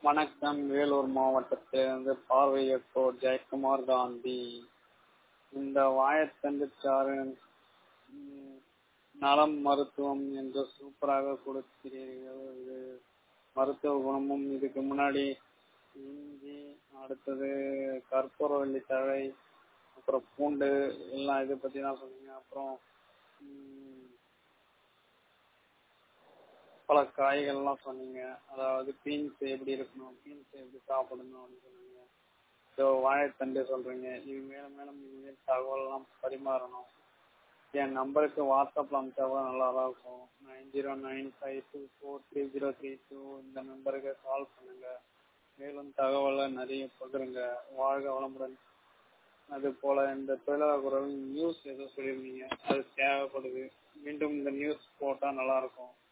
வணக்கம் வேலூர் மாவட்டத்திலிருந்து பார்வையற்றோர் ஜெயக்குமார் காந்தி இந்த வாழைத்தண்டு சாறு ம், நலம் மருத்துவம் என்று சூப்பராக கொடுக்கிறீர்கள் இது மருத்துவ குணமும் இதுக்கு முன்னாடி இஞ்சி அடுத்தது கற்பூரவள்ளி தழை அப்புறம் பூண்டு எல்லாம் இதை பத்தி தான் சொன்னீங்க அப்புறம் ம், பல காய்கள்லாம் சொன்னீங்க அதாவது பீன்ஸ் எப்படி இருக்கணும் பீன்ஸ் எப்படி சாப்பிடணும் அப்படின்னு சொன்னீங்க ஸோ வாழைத்தண்டு சொல்றீங்க இது மேலும் மேலும் இனிமேல் தகவல்லாம் பரிமாறணும் என் நம்பருக்கு வாட்ஸ்அப்ல அனுப்பிச்சா கூட நல்லா தான் இருக்கும் nine zero nine five two four three zero three two இந்த நம்பருக்கு கால் பண்ணுங்க மேலும் தகவலை நிறைய பகிருங்க வாழ்க வளமுடன் அது போல இந்த தொழிலாளர் குரல் நியூஸ் ஏதோ சொல்லியிருந்தீங்க அது தேவைப்படுது மீண்டும் இந்த நியூஸ் போட்டா நல்லா இருக்கும்